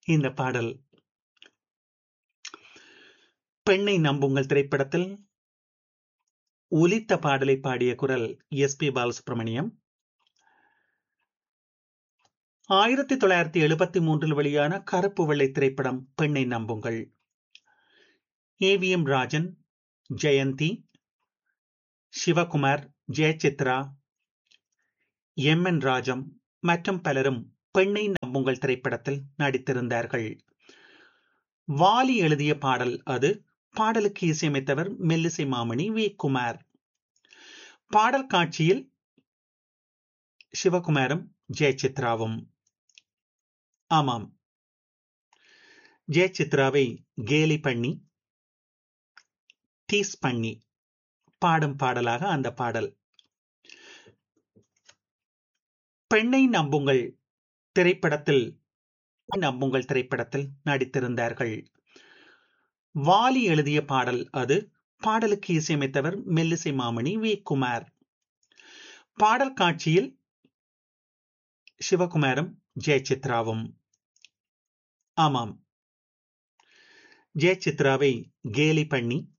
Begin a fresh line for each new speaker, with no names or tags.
இந்த பாடல் பெண்ணை நம்புங்கள் திரைப்படத்தில் ஒலித்த பாடலை பாடிய குரல் எஸ் பி பாலசுப்ரமணியம் ஆயிரத்தி தொள்ளாயிரத்தி எழுபத்தி மூன்றில் வெளியான கருப்பு வெள்ளை திரைப்படம் பெண்ணை நம்புங்கள் AVM Rajan Jayanthi Sivakumar Jayachitra M N Rajam மற்றும் பலரும் பெண்ணை நம்புங்கள் திரைப்படத்தில் நடித்திருந்தார்கள் வாலி எழுதிய பாடல் அது பாடலுக்கு இசையமைத்தவர் மெல்லிசை மாமணி வி குமார் பாடல் காட்சியில் சிவகுமாரும் ஜெயசித்ராவும் ஆமாம் ஜெயசித்ராவை கேலி பண்ணி டீஸ் பண்ணி பாடும் பாடலாக அந்த பாடல் பெண்ணை நம்புங்கள் திரைப்படத்தில் நம்புங்கள் திரைப்படத்தில் நடித்திருந்தார்கள் வாலி எழுதிய பாடல் அது பாடலுக்கு இசையமைத்தவர் மெல்லிசை மாமணி வி குமார் பாடல் காட்சியில் சிவகுமாரும் ஜெயசித்ராவும் ஆமாம் ஜெயசித்ராவை கேலி பண்ணி